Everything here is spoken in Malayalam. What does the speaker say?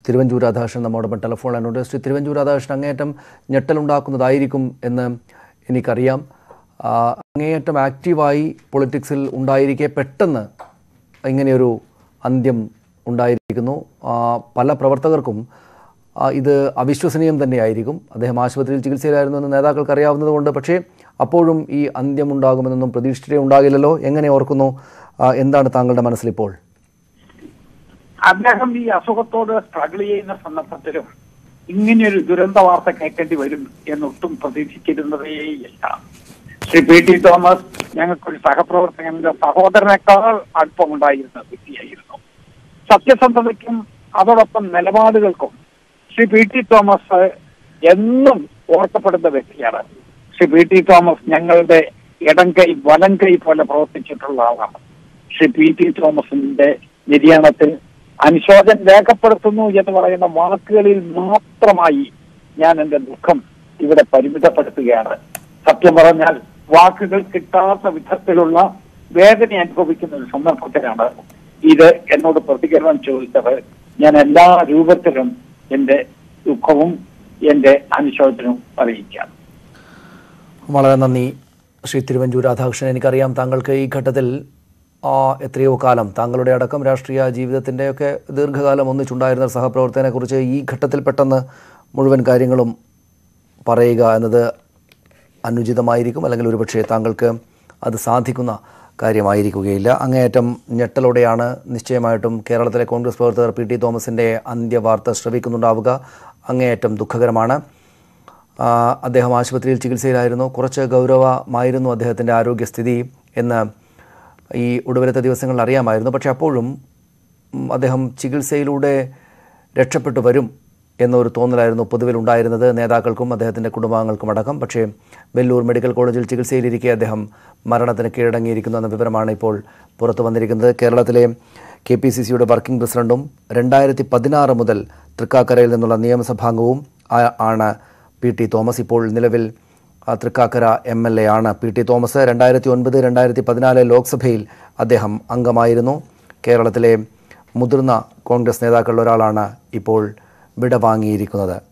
തിരുവഞ്ചൂർ രാധാകൃഷ്ണൻ നമ്മോടൊപ്പം ടെലിഫോൺ ലൈനുണ്ട് ശ്രീ തിരുവഞ്ചൂർ രാധാകൃഷ്ണൻ അങ്ങേയറ്റം ഞെട്ടലുണ്ടാക്കുന്നതായിരിക്കും എന്ന് എനിക്കറിയാം ആ, അങ്ങേയറ്റം ആക്റ്റീവായി പൊളിറ്റിക്സിൽ ഉണ്ടായിരിക്കെ പെട്ടെന്ന് ഇങ്ങനെയൊരു അന്ത്യം ഉണ്ടായിരിക്കുന്നു ആ, പല പ്രവർത്തകർക്കും ആ, ഇത് അവിശ്വസനീയം തന്നെയായിരിക്കും അദ്ദേഹം ആശുപത്രിയിൽ ചികിത്സയിലായിരുന്നു എന്ന് നേതാക്കൾക്ക് അറിയാവുന്നതുകൊണ്ട് പക്ഷേ അപ്പോഴും ഈ അന്ത്യം ഉണ്ടാകുമെന്നൊന്നും പ്രതീക്ഷിച്ചിട്ടേ ഉണ്ടാകില്ലല്ലോ എങ്ങനെ ഓർക്കുന്നു ആ, എന്താണ് താങ്കളുടെ മനസ്സിലിപ്പോൾ അദ്ദേഹം ഈ അസുഖത്തോട് സ്ട്രഗിൾ ചെയ്യുന്ന സന്ദർഭത്തിലും ഇങ്ങനെയൊരു ദുരന്ത വാർത്ത കേൾക്കേണ്ടി വരും എന്നൊട്ടും പ്രതീക്ഷിച്ചിരുന്നതേയില്ല ശ്രീ പി ടി തോമസ് ഞങ്ങൾക്കൊരു സഹപ്രവർത്തകന്റെ സഹോദരനേക്കാൾ അടുപ്പമുണ്ടായിരുന്ന വ്യക്തിയായിരുന്നു സത്യസന്ധതയ്ക്കും അതോടൊപ്പം നിലപാടുകൾക്കും ശ്രീ പി ടി തോമസ് എന്നും ഓർക്കപ്പെടുന്ന വ്യക്തിയാണ് ശ്രീ പി ടി തോമസ് ഞങ്ങളുടെ ഇടം കൈ വലം കൈ പോലെ പ്രവർത്തിച്ചിട്ടുള്ള ആളാണ് ശ്രീ പി ടി തോമസിന്റെ നിര്യാണത്തിൽ അനുശോചനം രേഖപ്പെടുത്തുന്നു എന്ന് പറയുന്ന വാക്കുകളിൽ മാത്രമായി ഞാൻ എന്റെ ദുഃഖം ഇവിടെ പരിമിതപ്പെടുത്തുകയാണ് സത്യം പറഞ്ഞാൽ വാക്കുകൾ കിട്ടാത്ത വിധത്തിലുള്ള വേദന അനുഭവിക്കുന്ന ഒരു സന്ദർഭത്തിലാണ് ഇത് എന്നോട് പ്രതികരണം ചോദിച്ചത് ഞാൻ എല്ലാ രൂപത്തിലും എന്റെ ദുഃഖവും എന്റെ അനുശോചനവും അറിയിക്കാം വളരെ നന്ദി ശ്രീ തിരുവഞ്ചൂർ രാധാകൃഷ്ണൻ എനിക്കറിയാം താങ്കൾക്ക് ഈ ഘട്ടത്തിൽ ആ, എത്രയോ കാലം താങ്കളുടെ അടക്കം രാഷ്ട്രീയ ജീവിതത്തിൻ്റെയൊക്കെ ദീർഘകാലം ഒന്നിച്ചുണ്ടായിരുന്ന ഒരു സഹപ്രവർത്തകനെക്കുറിച്ച് ഈ ഘട്ടത്തിൽ പെട്ടെന്ന് മുഴുവൻ കാര്യങ്ങളും പറയുക എന്നത് അനുചിതമായിരിക്കും അല്ലെങ്കിൽ ഒരുപക്ഷെ താങ്കൾക്ക് അത് സാധിക്കുന്ന കാര്യമായിരിക്കുകയില്ല അങ്ങേയറ്റം ഞെട്ടലോടെയാണ് നിശ്ചയമായിട്ടും കേരളത്തിലെ കോൺഗ്രസ് പ്രവർത്തകർ പി ടി തോമസിൻ്റെ അന്ത്യവാർത്ത ശ്രവിക്കുന്നുണ്ടാവുക അങ്ങേയറ്റം ദുഃഖകരമാണ് ആ, അദ്ദേഹം ആശുപത്രിയിൽ ചികിത്സയിലായിരുന്നു കുറച്ച് ഗൗരവമായിരുന്നു അദ്ദേഹത്തിൻ്റെ ആരോഗ്യസ്ഥിതി എന്ന് ഈ ഒടുവിലത്തെ ദിവസങ്ങളിൽ അറിയാമായിരുന്നു പക്ഷേ അപ്പോഴും ഉം, അദ്ദേഹം ചികിത്സയിലൂടെ രക്ഷപ്പെട്ടു വരും എന്നൊരു തോന്നലായിരുന്നു പൊതുവിൽ ഉണ്ടായിരുന്നത് നേതാക്കൾക്കും അദ്ദേഹത്തിൻ്റെ കുടുംബാംഗങ്ങൾക്കും അടക്കം പക്ഷേ വെല്ലൂർ മെഡിക്കൽ കോളേജിൽ ചികിത്സയിലിരിക്കെ അദ്ദേഹം മരണത്തിന് കീഴടങ്ങിയിരിക്കുന്നു എന്ന വിവരമാണ് ഇപ്പോൾ പുറത്തു വന്നിരിക്കുന്നത് കേരളത്തിലെ കെ പി സി സിയുടെ വർക്കിംഗ് പ്രസിഡന്റും രണ്ടായിരത്തി പതിനാറ് മുതൽ തൃക്കാക്കരയിൽ നിന്നുള്ള നിയമസഭാംഗവും ആ- ആണ് പി ടി തോമസ് ഇപ്പോൾ നിലവിൽ ആ, തൃക്കാക്കര എം എൽ എ ആണ് പി ടി തോമസ് രണ്ടായിരത്തി ഒൻപത് രണ്ടായിരത്തി പതിനാല് ലോക്സഭയിൽ അദ്ദേഹം അംഗമായിരുന്നു കേരളത്തിലെ മുതിർന്ന കോൺഗ്രസ് നേതാക്കളിൽ ഒരാളാണ് ഇപ്പോൾ വിട വാങ്ങിയിരിക്കുന്നത്